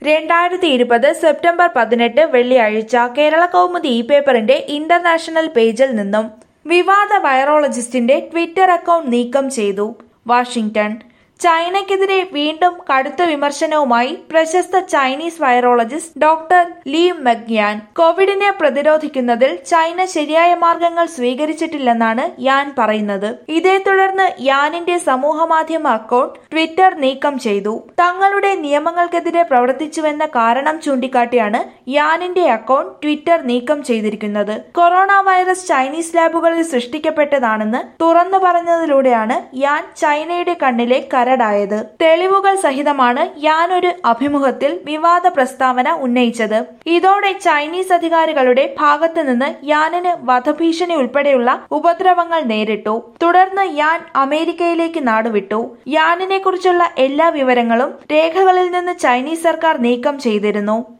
രണ്ടായിരത്തി ഇരുപത് സെപ്റ്റംബർ പതിനെട്ട് വെള്ളിയാഴ്ച കേരള കൗമുദി ഇ പേപ്പറിന്റെ ഇന്റർനാഷണൽ പേജിൽ നിന്നും വിവാദ വൈറോളജിസ്റ്റിന്റെ ട്വിറ്റർ അക്കൗണ്ട് നീക്കം ചെയ്തു വാഷിംഗ്ടൺ ചൈനയ്ക്കെതിരെ വീണ്ടും കടുത്ത വിമർശനവുമായി പ്രശസ്ത Chinese virologist doctor Li Meng Yan കോവിഡിനെ പ്രതിരോധിക്കുന്നതിൽ ചൈന ശരിയായ മാർഗങ്ങൾ സ്വീകരിച്ചിട്ടില്ലെന്നാണ് യാൻ പറയുന്നത് ഇതേ തുടർന്ന് യാനിന്റെ സമൂഹമാധ്യമ അക്കൗണ്ട് ട്വിറ്റർ നീക്കം ചെയ്തു തങ്ങളുടെ നിയമങ്ങൾക്കെതിരെ പ്രവർത്തിച്ചുവെന്ന കാരണം ചൂണ്ടിക്കാട്ടിയാണ് യാനിന്റെ അക്കൗണ്ട് ട്വിറ്റർ നീക്കം ചെയ്തിരിക്കുന്നത് കൊറോണ വൈറസ് ചൈനീസ് ലാബുകളിൽ സൃഷ്ടിക്കപ്പെട്ടതാണെന്ന് തുറന്നു പറഞ്ഞതിലൂടെയാണ് യാൻ ചൈനയുടെ കണ്ണിലെ കരടായത് തെളിവുകൾ സഹിതമാണ് യാൻ ഒരു അഭിമുഖത്തിൽ വിവാദ പ്രസ്താവന ഉന്നയിച്ചത് ഇതോടെ ചൈനീസ് അധികാരികളുടെ ഭാഗത്തു നിന്ന് യാനിന് വധഭീഷണി ഉൾപ്പെടെയുള്ള ഉപദ്രവങ്ങൾ നേരിട്ടു തുടർന്ന് യാൻ അമേരിക്കയിലേക്ക് നാടുവിട്ടു യാനിനെ കുറിച്ചുള്ള എല്ലാ വിവരങ്ങളും രേഖകളിൽ നിന്ന് ചൈനീസ് സർക്കാർ നീക്കം ചെയ്തിരുന്നു